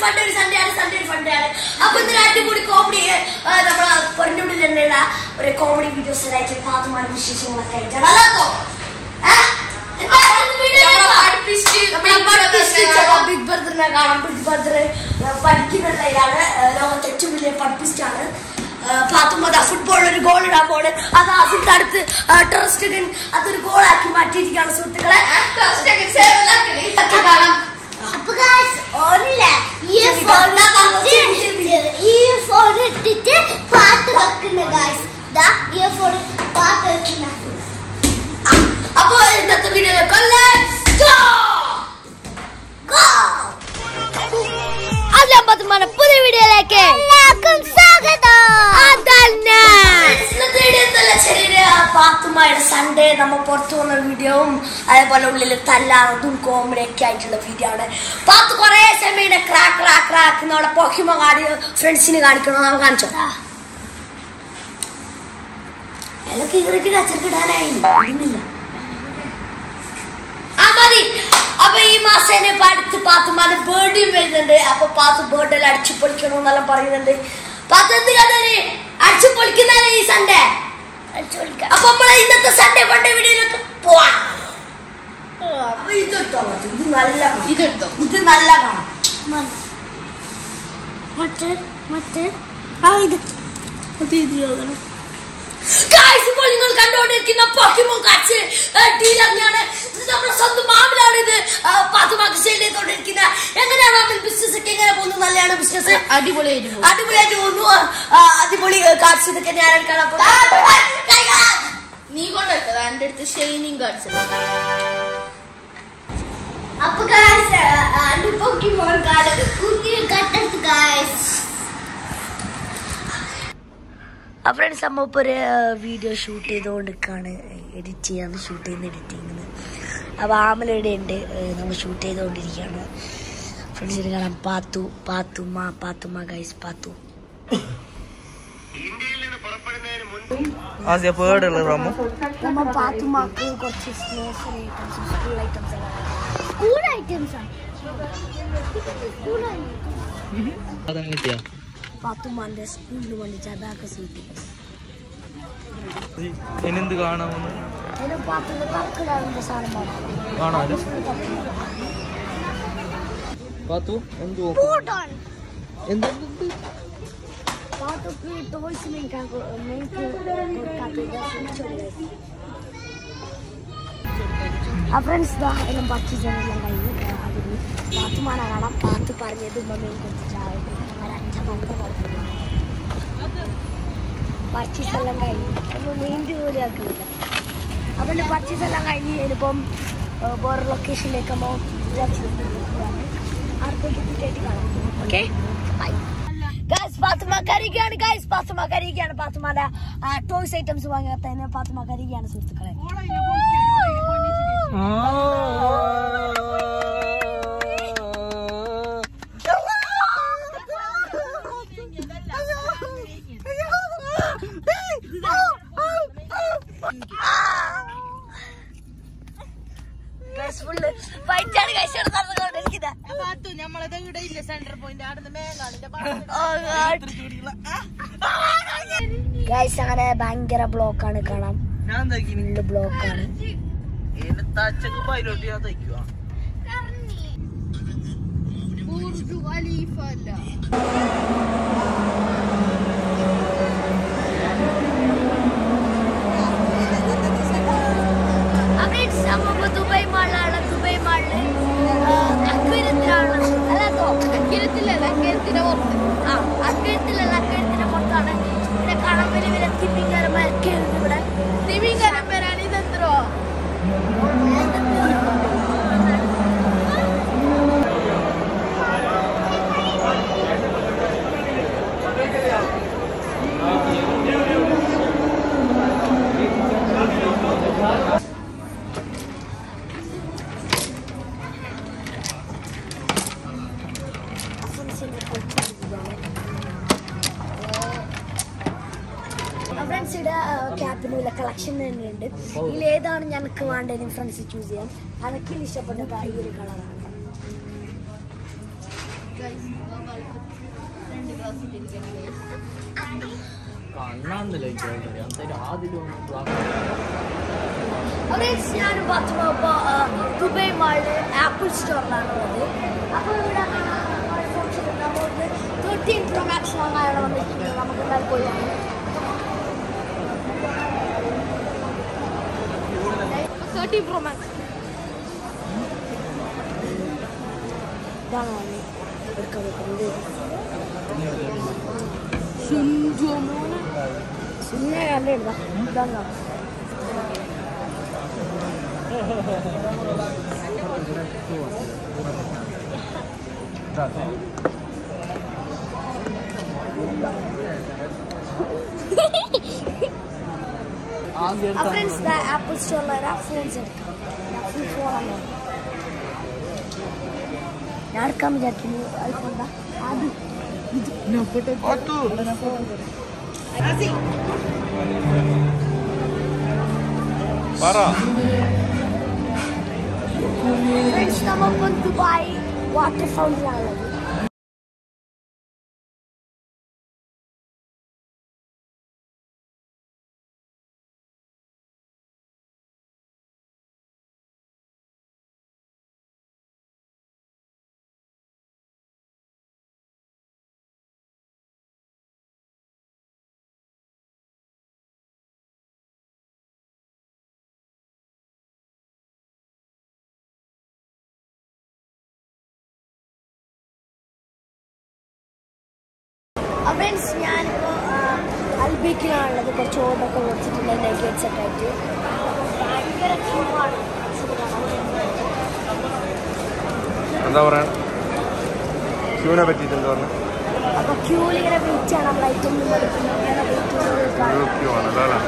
Fund ഒരു Sunday ആണ് Sunday ഒരു ഫണ്ട് ആണ് അപ്പൊ ഇന്ന് അടിപൊളി കോമഡി നമ്മളെ പൊന്നുള്ളിൽ തന്നെയുള്ള ഒരു കോമഡി വീഡിയോസ് ആയിട്ട് പാത്തുമാണ് വിശേഷങ്ങളൊക്കെ ആയിട്ടാണ് അല്ലാത്തോ ബിഗ് ബ്രദറിനെ കാണാം ബിഗ് ബ്രദർ പഠിക്കുന്നുള്ളതാണ് ലോകത്തെ ഏറ്റവും വലിയ പഠിപ്പിച്ചാണ് പാത്തുമത ഫുട്ബോൾ ഒരു ഗോൾ ഇടാൻ പോണ് അത് ആസിന്റെ അടുത്ത് ട്രസ്റ്റ് അതൊരു ഗോളാക്കി മാറ്റിയിരിക്കുകയാണ് സുഹൃത്തുക്കളെ ഇതൊക്കെ കാണാം അപ്പൊ guys, ഓനില്ലേ, ഈ phone ഇട്ടിട്ട് ഈ phone ഇട്ടിട്ട് പാട്ട് വെക്കുന്ന guys. ദാ ഈ phone പാട്ട് വെക്കുന്ന. അപ്പൊ ഇന്നത്തെ വീഡിയോയിലേക്ക് Go! അല്ലമ്പത്തുമാണ് പുതിയ വീഡിയോയിലേക്ക് എല്ലാവർക്കും സ്വാഗതം. അതന്നെ ഇന്നത്തെ വീഡിയോ എന്തല്ല ചെറിയ പാത്തുമായുടെ സൺഡേ നമ്മ പുറത്തു പോകുന്ന വീഡിയോവും അതേപോലെ ഉള്ളിൽ തല്ലാറതും കോമഡി ഒക്കെ ആയിട്ടുള്ള വീഡിയോ ആണ് പാത്ത് കുറെ സമയം ക്രാക്ക് ക്രാക്ക് ക്രാക്ക് നമ്മുടെ പൊഹിമ കാടി ഫ്രണ്ട്സിന് കാണിക്കണം നമ്മൾ കാണിച്ചോ എല്ലാം കീറിക്ക് കച്ചക്കിടാനായി ഇടുന്നില്ല ആ മതി അപ്പൊ ഈ മാസം തന്നെ ഇപ്പൊ അടുത്ത് പാത്തുമാന്റെ ബേർഡേയും വരുന്നുണ്ട് അപ്പൊ പാത്ത് ബേർഡേയിൽ അടിച്ചു പൊളിക്കണമെന്നെല്ലാം പറയുന്നുണ്ട് പാത്ത് എന്ത് കഥയാണ് അടിച്ചു പൊളിക്കുന്നല്ലേ ഈ സൺഡേ അടിച്ചു പൊളിക്കാം. അപ്പൊ നമ്മളെ ഇന്നത്തെ സൺഡേ പണ്ടേ വീഡിയോയിലൊക്കെ പോവാം അപ്പൊ ഇതെടുത്തോ മതി. ഇത് നല്ല കാണാം. ഇതെടുത്തോ ഇത് നല്ല കാണാം മതി. മറ്റേ മറ്റേ ആ ഇത് അത് ഇത് യോഗണം Guys, ഇപ്പോൾ നിങ്ങൾ കണ്ടുകൊണ്ടിരിക്കുന്ന പൊക്കിമോൻ കാച്ച് ഡീലറിനാണ് ഇത് നമ്മുടെ സ്വന്തം മാമിലാണ് ഇത് പാത്തുമാക്ക് സെയിൽ ചെയ്തുകൊണ്ടിരിക്കുന്ന എങ്ങനെയാണ് മാമിൽ ബിസിനസ് ഒക്കെ എങ്ങനെ പോകുന്നു നല്ലതാണ് ബിസിനസ് അടിപൊളിയായിരുന്നു അടിപൊളിയായിട്ട് പോകുന്നു ആ, അടിപൊളി കാർഡ്സ് ഇതൊക്കെ ഞാൻ എടുക്കണം അപ്പൊ നീ കൊണ്ടുവെക്കത് എന്റെ അടുത്ത് ഷൈനിങ് കാർഡ്സ് അപ്പൊ guys, ആ, അണ്ട് Pokemon card കുഞ്ഞിന് കട്ടെടുത്ത് guys. ഫ്രണ്ട്സ് നമ്മ ഇപ്പോൾ ഒരു വീഡിയോ ഷൂട്ട് ചെയ്തുകൊണ്ടിരിക്കുകയാണ് എഡിറ്റ് ചെയ്യാന്ന് ഷൂട്ട് ചെയ്യുന്ന എഡിറ്റിങ്ങിന് അപ്പോൾ ആമലയുടെ ഉണ്ട് നമ്മൾ ഷൂട്ട് ചെയ്തുകൊണ്ടിരിക്കുകയാണ് ഫ്രണ്ട്സിന് കാണാം പാത്തു പാത്തുമ്മ പാത്തുമ്മ ഗൈസ് പാത്തു ആദ്യ പേടുള്ള റമ്മു നമ്മ പാത്തുമ്മക്ക് കുറച്ച് സ്റ്റേഷനറി ഐറ്റംസ് സ്കൂൾ ഐറ്റംസ് എല്ലാം School items ആണ്. School items. അതങ്ങനെ കിട്ടിയ പാത്തുമ്മാൻ്റെ സ്കൂളിൽ വേണ്ടിയിട്ട് അതൊക്കെ സ്വീറ്റ് ഇനിന്ത് കാണാമെന്ന് അതിന് പാത്തുൻ്റെ കറക്കിടാനുള്ള സാധനം കാണാല് പാത്തു എന്ത് Put on. എന്ത് പാത്തുക്ക് ടോയ്സ് മേടിക്കാൻ മേടിക്ക് കൊടുക്കാത്തത് ആ ഫ്രണ്ട്സ് ദാ എല്ലാം പർച്ചേസ് എല്ലാം കഴിഞ്ഞു അതിന് പാത്തുമാന കാണാം പാത്ത് പറഞ്ഞത് ഉമ്മയും കൊടുത്തിട്ടാവും പർച്ചേസ് എല്ലാം കഴിഞ്ഞു നമ്മൾ മെയിൻ്റെ ജോലി ആക്കുന്നില്ല അപ്പം പർച്ചേസ് എല്ലാം കഴിഞ്ഞ് ഇനിയിപ്പം ഏഹ്, വേറെ ലൊക്കേഷനിലേക്ക് നമ്മൾ അടുത്തേക്ക് എത്തിയിട്ട് കാണാം ഓക്കെ ബൈ ഗൈസ് പാത്തുമ്മ കരികയാണ് ഗൈസ് പാത്തുമ്മ കരികയാണ് പാത്തുമ്മയുടെ ടോയ്സ് ഐറ്റംസ് വാങ്ങിയത്തതിന് പാത്തുമ്മ കരികയാണ് സുഹൃത്തുക്കളെ ഗൈസ് ഫുള്ള് ഫൈറ്റാണ് ഗൈസ് നടന്നുകൊണ്ടിരിക്കുന്നത് നമ്മളത് ഇവിടെ ഇല്ല സെന്റർ പോയിന്റ് ആടുന്ന മേലാളിന്റെ ഗൈസ് അങ്ങനെ ഭയങ്കര ബ്ലോക്കാണ് കാണാം ഞാൻ തയ്ക്കിനി ഫുള്ള് ബ്ലോക്കാണ് തച്ചക്ക് പൈലോട്ട് ഞാൻ തയ്ക്കുക ഖലീഫ അല്ല ദുബായ് മാളിലാണ് ദുബായ് മാളില് അക്വരത്തിലാണ് അല്ലാത്തോ അക്കിരത്തിലല്ല അക്കിരത്തിന്റെ പുറത്ത് ആ അക്വരത്തിലല്ല അക്വരത്തിന്റെ പുറത്താണ് ഇവിടെ കാണാൻ വലിയ വലിയ തിമിംഗലമൊക്കെ ഉണ്ട് ഇവിടെ തിമിങ്കലം വരാൻ ഇതെത്രോ ഫ്രണ്ട്സ് ഇവിടെ ക്യാപ്പിന് വില കളക്ഷൻ തന്നെയുണ്ട് ഇതിൽ ഏതാണ് ഞങ്ങൾക്ക് വേണ്ടത് ഫ്രണ്ട്സ് ചൂസ് ചെയ്യാം അനക്കിൽ ഇഷ്ടപ്പെട്ടത് ഈ ഒരു കളറാണ് കണ്ണാന്നില്ല എന്തായാലും ആദ്യം ഫ്രണ്ട്സ് ഞാൻ പത്തുമ ഇപ്പോൾ ദുബൈ മാളില് ആപ്പിൾ സ്റ്റോറിലാണ് ഉള്ളത് അപ്പോൾ ഇവിടെ നമുക്ക് തേർട്ടീൻ പ്രോ മാക്സ് വാങ്ങാനാണ് വന്നിരിക്കുന്നത് നമുക്ക് എന്തായാലും പോയി വാങ്ങാം. തേർട്ടീൻ പ്രോ മാക്സ് ഇതാണ് വാങ്ങി എടുക്കാൻ വെക്കുന്നത് സുന്നെ കണ്ടിരുന്ന ഇതാണ് ആദ്യം ഫ്രണ്ട്സ് ആപ്പിൾ സ്റ്റോറിൽ ഫോൺസ് എടുക്കാം ഫുൾ ഫോണാണ് ഞാൻ എടുക്കാൻ വിചാരിക്കുന്നു ഐഫോൺ അത് പറ ഫ്രണ്ട്സ് നമ്മളിപ്പോൾ ദുബായ് വാട്ടർ ഫൗണ്ടിലാണുള്ളത് ഫ്രണ്ട്സ് ഞാനിപ്പോൾ അൽബിക്കിലാണുള്ളത് കുറച്ച് ഓർഡറൊക്കെ കൊടുത്തിട്ടുണ്ട് നെഗേറ്റ്സ് ഒക്കെ ആയിട്ട് ഭയങ്കര ക്യൂവാണ് എന്താ പറയാ ക്യൂനെ പറ്റിയിട്ട് എന്താ പറഞ്ഞ അപ്പോൾ ക്യൂവിൽ ഇങ്ങനെ വെയിറ്റ് ചെയ്യണം നമ്മൾ ഐറ്റം കൊടുക്കുന്നത് ഇങ്ങനെ വെയിറ്റ് ചെയ്ത് നിൽക്കാം ക്യൂ ആണല്ലോ അല്ലേ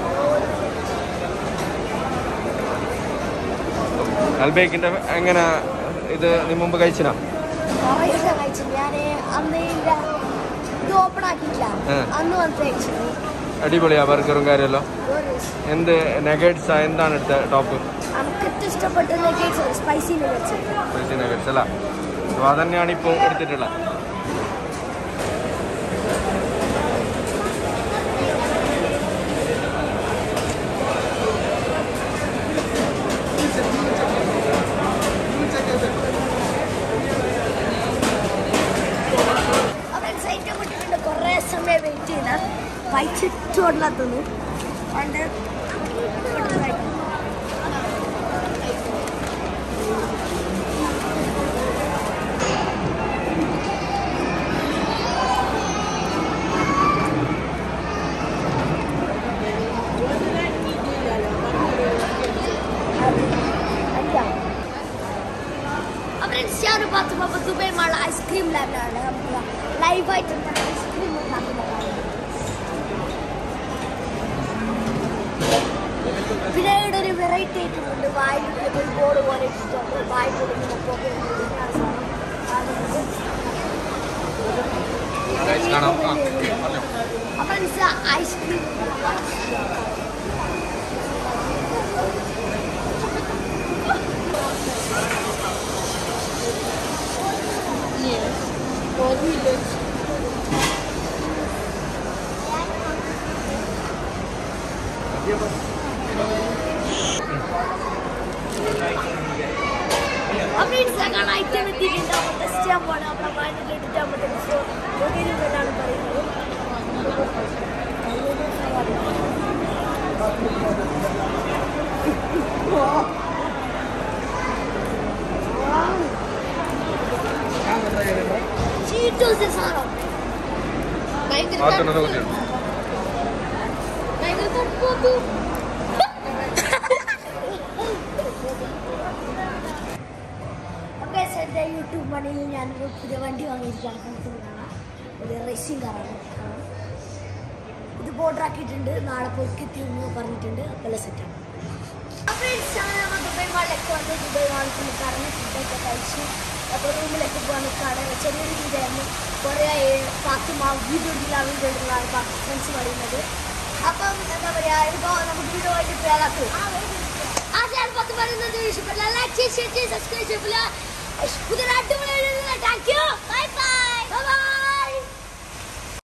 അൽബേക്കിന്റെ എങ്ങനെ ഇത് നീ മുമ്പ് കഴിച്ചിനാ കുറേ ദിവസം കഴിച്ചു ഞാൻ അന്ന് ഇതിൻ്റെ ഇത് ഓപ്പൺ ആക്കിയിട്ടില്ല ആ. അന്ന് വന്ന് കഴിച്ചു അടിപൊളിയാ ബർഗറും കാര്യമല്ലോ ഒരു എന്ത് നെഗറ്റ്സാ എന്താണ് എടുത്ത ടോപ്പ് നമുക്ക് ഏറ്റവും ഇഷ്ടപ്പെട്ട nuggets spicy nuggets spicy nuggets അല്ല അപ്പോൾ അതന്നെയാണ് ഇപ്പോൾ എടുത്തിട്ടുള്ളത് അവൻ സൈറ്റ് വിട്ടിട്ടുണ്ട് കുറേ സമയം വെയിറ്റ് ചെയ്യുന്ന വൈച്ചിട്ടോടില്ലാത്തത് പണ്ട് ഇവിടുത്തെ കഴിക്കും. അല്ല ഫ്രണ്ട്സ് ഞാൻ പത്ത് ദുബൈ മാൾ ഐസ്ക്രീം ലാബിലാണ് നമുക്ക് ലൈവായിട്ട് ഐസ്ക്രീം ഉണ്ടാക്കുന്നത് പിന്നെ ഇവിടെ ഒരു വെറൈറ്റി ആയിട്ടുണ്ട് വായിൽ ഒരു ബോർഡ് പോലെ ഇട്ടിട്ടുണ്ട് വായി കൊടുക്കുമ്പോൾ കാണാം. ആ, ഫ്രണ്ട്സ് ഐസ്ക്രീം അപ്പൊ ഇൻസ്റ്റാഗ്രാം ഐറ്റം എത്തിയിട്ടുണ്ട് അപ്പൊ ടെസ്റ്റ് ചെയ്യാൻ പോകണം അപ്പൊ മൈൻഡ് ഇട്ടിട്ട് നമുക്ക് എന്നാണ് പറയുന്നത് ചീറ്റോസ് സാധനം ഭയങ്കര ഭാഗത്തുണ്ടോ കുത്തി ഭയങ്കര തണുപ്പ് ഓക്കെ എൻ്റെ യൂട്യൂബ് പണിയിൽ ഞാനൊരു പുതിയ വണ്ടി വാങ്ങിയിരിക്കുകയാണ് നമുക്ക് കാണാം ഒരു റേസിംഗ് കാറാണ് കാണാം. ഇത് ബോർഡർ ആക്കിയിട്ടുണ്ട് നാളെ പൊരുക്കെത്തി എന്ന് പറഞ്ഞിട്ടുണ്ട് അപ്പോൾ സെറ്റാണ് അപ്പോൾ ദുബൈ മാളിലൊക്കെ വന്ന് ദുബൈ മാളിൽ കറങ്ങി ഫുഡൊക്കെ കഴിച്ച് അപ്പോൾ റൂമിലൊക്കെ പോകാൻ നിൽക്കുകയാണ് ചെറിയൊരു വീടായിരുന്നു കുറേ പാത്തുമ വീഡിയോ ഇടില്ല വീഡിയോ ഇടില്ല ഫ്രണ്ട്സ് പറയുന്നത് അപ്പം എന്താ പറയുക ഇപ്പോൾ നമുക്ക് വീഡിയോ ആയിട്ട് പേരാക്കും ആ ചാനൽ പത്ത് പറയുന്നത് ഇഷ്ടപ്പെട്ടില്ല ലൈക്ക് ചെയ്ത് ഷെയർ ചെയ്ത് സബ്സ്ക്രൈബ് ചെയ്യില്ല പുതിയ അടിപൊളി താങ്ക് യു ബൈ ബൈ